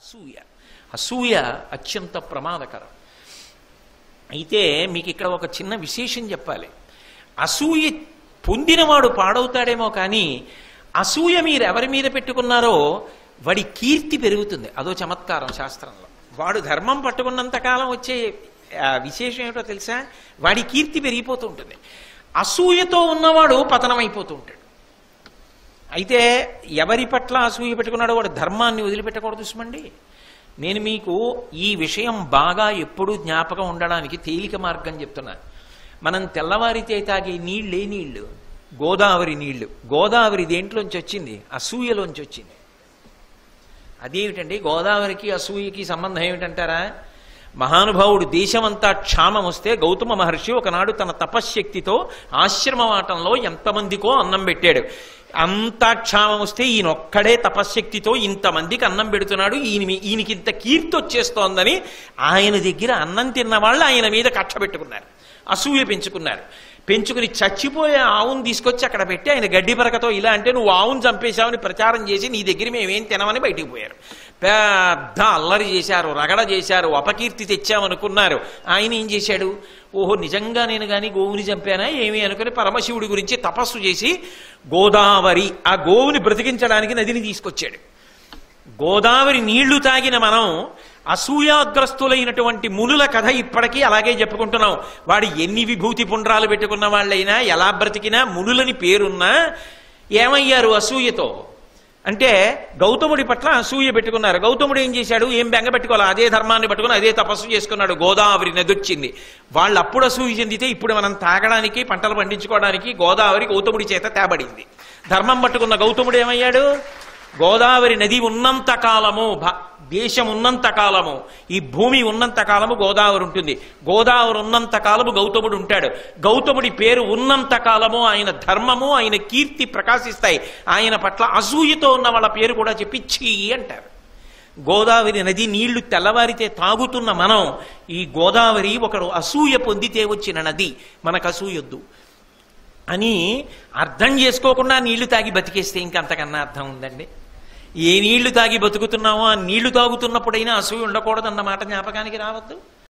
అసూయ అసూయ అత్యంత ప్రమాదకరం అయితే మీకు ఇక్కడ ఒక చిన్న విశేషం చెప్పాలి అసూయ పొందినవాడు పాడవుతాడేమో కానీ అసూయ మీరు ఎవరి మీద పెట్టుకున్నారో వాడి కీర్తి పెరుగుతుంది అదో చమత్కారం శాస్త్రంలో వాడు ధర్మం పట్టుకున్నంత కాలం వచ్చే ఆ, విశేషం ఏమిటో తెలుసా వాడి కీర్తి పెరిగిపోతూ ఉంటుంది అసూయతో ఉన్నవాడు పతనమైపోతూ ఉంటాడు అయితే ఎవరి పట్ల అసూయ పెట్టుకున్నాడో వాడు ధర్మాన్ని వదిలిపెట్టకూడదు సుమండి నేను మీకు ఈ విషయం బాగా ఎప్పుడూ జ్ఞాపకం ఉండడానికి తేలిక మార్గం చెప్తున్నాను మనం తెల్లవారితే తాగే నీళ్ళే నీళ్లు గోదావరి నీళ్లు గోదావరి దేంట్లోంచి వచ్చింది అసూయలోంచి వచ్చింది అదేమిటండి గోదావరికి అసూయకి సంబంధం ఏమిటంటారా మహానుభావుడు దేశమంతా క్షామం వస్తే గౌతమ మహర్షి ఒకనాడు తన తపశ్శక్తితో ఆశ్రమవాటంలో ఎంతమందికో అన్నం పెట్టాడు అంతా క్షామం వస్తే ఈయన ఒక్కడే తపశ్శక్తితో ఇంతమందికి అన్నం పెడుతున్నాడు ఈయన మీ- ఈయనకి ఇంత కీర్తి వచ్చేస్తోందని ఆయన దగ్గర అన్నం తిన్న వాళ్ళు ఆయన మీద కక్ష పెట్టుకున్నారు అసూయ పెంచుకున్నారు పెంచుకుని చచ్చిపోయే ఆవును తీసుకొచ్చి అక్కడ పెట్టి ఆయన గడ్డి పరకతో ఇలా అంటే నువ్వు ఆవును చంపేశావని ప్రచారం చేసి నీ దగ్గర మేమేం తినమని బయటికి పోయారు పెద్ద అల్లరి చేశారు రగడ చేశారు అపకీర్తి తెచ్చామనుకున్నారు ఆయన ఏం చేశాడు ఓహో నిజంగా నేను కానీ గోవుని చంపానా ఏమి అనుకుని పరమశివుడి గురించి తపస్సు చేసి గోదావరి ఆ గోవుని బ్రతికించడానికి నదిని తీసుకొచ్చాడు గోదావరి నీళ్లు తాగిన మనం అసూయాగ్రస్తులైనటువంటి మునుల కథ ఇప్పటికీ అలాగే చెప్పుకుంటున్నాం వాడు ఎన్ని విభూతి పుండ్రాలు పెట్టుకున్న వాళ్ళైనా ఎలా బ్రతికినా మునులని పేరున్నా ఏమయ్యారు అసూయతో అంటే గౌతముడి పట్ల అసూయ పెట్టుకున్నారు గౌతముడు ఏం చేశాడు ఏం బెంగ పెట్టుకోవాలి అదే ధర్మాన్ని పట్టుకుని అదే తపస్సు చేసుకున్నాడు గోదావరి నదొచ్చింది వాళ్ళు అప్పుడు అసూయ చెందితే ఇప్పుడు మనం తాగడానికి పంటలు పండించుకోవడానికి గోదావరి గౌతముడి చేత తేబడింది ధర్మం పట్టుకున్న గౌతముడు ఏమయ్యాడు గోదావరి నది ఉన్నంత కాలము భ- దేశం ఉన్నంత కాలము ఈ భూమి ఉన్నంత కాలము గోదావరి ఉంటుంది గోదావరి ఉన్నంత కాలము గౌతముడు ఉంటాడు గౌతముడి పేరు ఉన్నంత కాలము ఆయన ధర్మము ఆయన కీర్తి ప్రకాశిస్తాయి ఆయన పట్ల అసూయతో ఉన్న వాళ్ళ పేరు కూడా చెప్పి చీ అంటారు గోదావరి నది నీళ్లు తెల్లవారితే తాగుతున్న మనం ఈ గోదావరి ఒకడు అసూయ పొందితే వచ్చిన నది మనకు అసూయొద్దు అని అర్థం చేసుకోకుండా నీళ్లు తాగి బతికేస్తే ఇంకంతకన్నా అర్థం ఉందండి ఏ నీళ్లు తాగి బతుకుతున్నామో ఆ నీళ్లు తాగుతున్నప్పుడైనా అసూయ ఉండకూడదన్న మాట జ్ఞాపకానికి రావద్దు